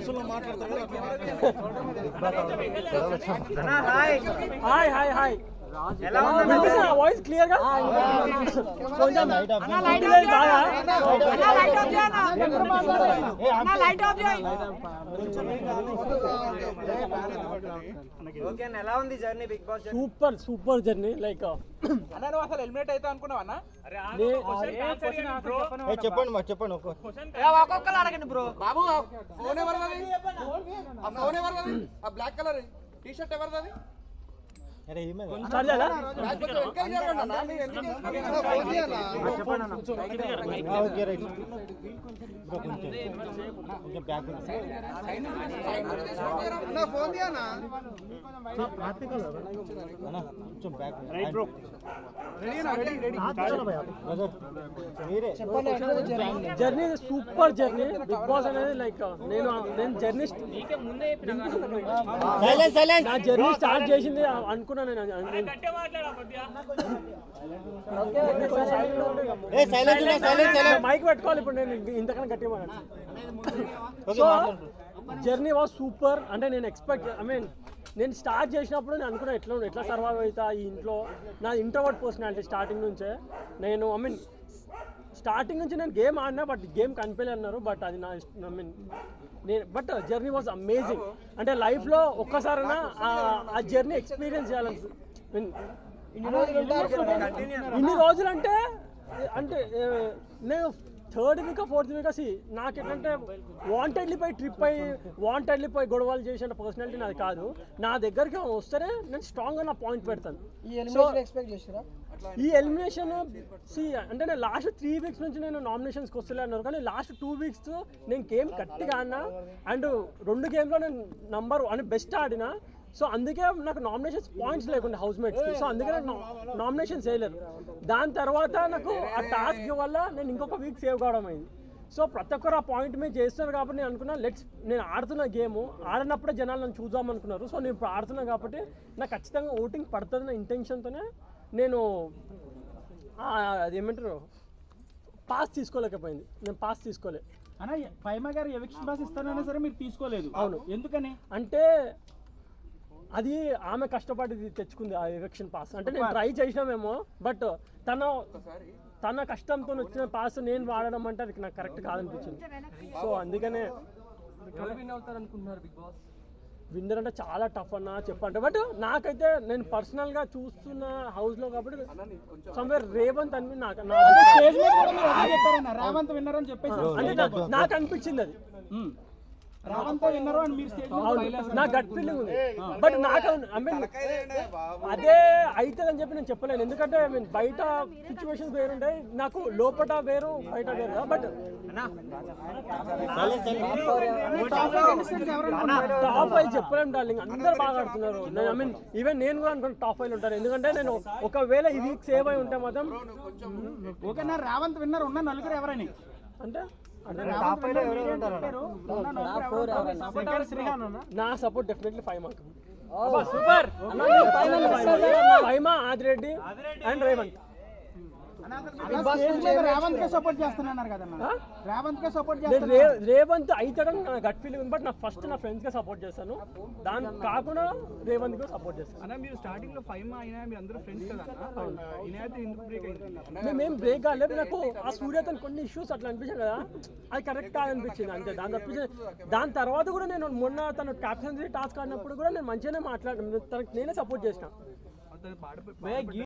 Hi hi hi వినిపిస్తుందా voice clear గా కొంచెం వినిపించలేదు బాగా ఓకే అన్న ఎలా ఉంది journey Bigg Boss super super journey like అన్న నువ్వు అసలు ఎలిమినేట్ అవుతా అనుకున్నావు అన్న చెప్పండి మా చెప్పండి ఒక్క ఒక్కొక్కరు అడగండి బ్రో బాబు ఆ ఫోన్ ఎవరిది ఆ ఫోన్ ఎవరిది ఆ బ్లాక్ కలర్ టీ షర్ట్ ఎవరిది అరే ఏమే స్టార్ట్ చేయాలా బ్లాక్ కొంచెం వెనకాల జరగండి అన్న. నీ వెనకాల ఫోన్ చేయన్నా? ఓకే రైట్ బ్రో కొంచెం కొంచెం బ్యాక్ అన్న ఫోన్ చేయన్నా అన్న కొంచెం బ్యాక్ రైట్ బ్రో బ్రదర్ మీరే journey super journey Bigg Boss అనేది లైక్ నేను నేను జర్నీ సైలెన్స్ సైలెన్స్ నా జర్నీ స్టార్ట్ చేసింది అనుకున్నా నేను నేను- ఏ సైలెన్స్ ఉన్నా సైలెన్స్ సైలెన్స్ మైక్ పెట్టుకోవాలి ఇప్పుడు నేను ఇంక- ఇంతకన్నా గట్టిగా మాట్లాడతాను. ఓకే సో మాట్లాడు జర్నీ వాజ్ సూపర్ అంటే నేను ఎక్స్పెక్ట్ ఐ మీన్ నేను స్టార్ట్ చేసినప్పుడు నేను అనుకున్నా ఎట్లా ఎట్లా సర్వైవ్ అవుతా ఈ ఇంట్లో నా ఇంట్రోవర్ట్ పర్సనాలిటీ స్టార్టింగ్ నుంచే నేను ఐ మీన్ స్టార్టింగ్ నుంచి నేను గేమ్ ఆడినా బట్ గేమ్ కనిపించలే అన్నారు బట్ అది నా ఐ మీన్ నేను బట్ జర్నీ వాజ్ అమేజింగ్ అంటే లైఫ్లో ఒక్కసారైనా ఆ- ఆ జర్నీ ఎక్స్పీరియన్స్ చేయాలని మీన్ ఇన్ని రోజులు అంటే అంటే ఏ, నేను థర్డ్ వీక్ ఫోర్త్ వీక్ సి నాకు ఎట్లంటే వాంటెడ్లీ పోయి ట్రిప్ అయ్యి వాంటెడ్లీ పోయి గొడవలు చేసిన పర్సనాలిటీ నాది కాదు నా దగ్గరికి వస్తేనే నేను స్ట్రాంగ్గా నా పాయింట్ పెడతాను సో ఈ ఎలిమినేషన్ సి అంటే నేను లాస్ట్ త్రీ వీక్స్ నుంచి నేను నామినేషన్స్కి వస్తలే అన్నారు కానీ లాస్ట్ టూ వీక్స్ నేను గేమ్ గట్టిగా ఆడినా అండ్ రెండు గేమ్లో నేను నంబర్ అని బెస్ట్ ఆడినా సో అందుకే నాకు నామినేషన్స్ పాయింట్స్ లేకుండా హౌస్ మేట్స్కి సో అందుకే నాకు నామినేషన్స్ వేయలేరు దాని తర్వాత నాకు ఆ టాస్క్ వల్ల నేను ఇంకొక వీక్ సేవ్ కావడం అయింది సో ప్రతి ఒక్కరు ఆ పాయింట్ మీద చేస్తున్నారు కాబట్టి నేను అనుకున్నా లెట్స్ నేను ఆడుతున్న గేమ్ ఆడినప్పుడే జనాలు నన్ను చూద్దాం అనుకున్నారు సో నేను ఇప్పుడు ఆడుతున్నా కాబట్టి నాకు ఖచ్చితంగా ఓటింగ్ పడుతుంది నా ఇంటెన్షన్తోనే నేను ఆ, అదేమంటారు పాస్ తీసుకోలేకపోయింది నేను పాస్ తీసుకోలే అన్న పైమ గారు ఎవిక్షన్ పాస్ ఇస్తానన్నా సరే మీరు తీసుకోలేదు అవును. ఎందుకని అంటే అది ఆమె కష్టపడి తెచ్చుకుంది ఆ ఎలక్షన్ పాస్ అంటే నేను ట్రై చేసినామేమో బట్ తన తన కష్టంతో వచ్చిన పాస్ నేను వాడడం అంటే అది నాకు కరెక్ట్ కాదనిపించింది సో అందుకనే విన్నర్ అంటే చాలా టఫ్ అన్న చెప్పంటే బట్ నాకైతే నేను పర్సనల్ గా చూస్తున్న హౌస్ లో కాబట్టి సమ్వేర్ రేవంత్ అని నాకు నా స్టేజ్ మీద కూడా మీరు అదే చెప్పారన్న రావంత్ విన్నర్ అని చెప్పేసి అంటే నాకు- నాకు అనిపించింది అది ఉమ్. రావంత్ విన్నరు అని మీరు స్టేజ్ మీద అవును నా గట్ ఫీలింగ్ ఉంది బట్ నాకు ఐ మీన్ అదే అవుతుంది అని చెప్పి నేను చెప్పలేను ఎందుకంటే ఐ మీన్ బయట సిచ్యువేషన్స్ వేరుంటాయి నాకు లోపల వేరు బయట వేరు బట్ టాప్ ఫైవ్ చెప్పలేము డార్లింగ్ అందరు బాగా ఆడుతున్నారు ఐ మీన్ ఈవెన్ నేను కూడా అనుకున్నాను టాప్ ఫైవ్ ఉంటాను ఎందుకంటే నేను ఒకవేళ ఈ వీక్ సేవ్ అయి ఉంటే మాత్రం ఓకేనా రావంత్ విన్నర్ ఉన్న నలుగురు ఎవరని అంటే రావంత్ winner మీరే అని చెప్పారు. ఉన్న నలుగురు ఎవరు? సెకండ్ శ్రీహాన్ అన్న. నా support definitely five mark super Faima Adireddy and Revanth అన్న, స్టేజ్ మీద రావంత్ కే సపోర్ట్ చేస్తున్నారు కదన్న రావంత్ కే సపోర్ట్ నేను చేస్తున్నారు రే- రేవంత్ అవుతాడని నా గట్ ఫీలింగ్ ఉంది బట్ నా ఫస్ట్ నా ఫ్రెండ్స్ గా సపోర్ట్ చేస్తాను దాని కాకుండా రేవంత్ గా సపోర్ట్ చేస్తాను అన్న మీరు స్టార్టింగ్ లో ఫైవ్ అయినా మీరు అందరూ ఫ్రెండ్స్ కదా అన్న ఈయన అయితే ఎందుకు బ్రేక్ అయింది మేమేం బ్రేక్ కాలేదు నాకు ఆ సూర్యతో కొన్ని ఇష్యూస్ అట్లా అనిపించాయి కదా అది కరెక్ట్ కాదనిపించింది అంతే దాని తప్పించి దాని తర్వాత కూడా నేను మొన్న తను క్యాప్టెన్సీ టాస్క్ ఆడినప్పుడు కూడా నేను మంచిగానే మాట్లాడాను తనకి నేనే సపోర్ట్ చేసిన అతను పాడిపోయి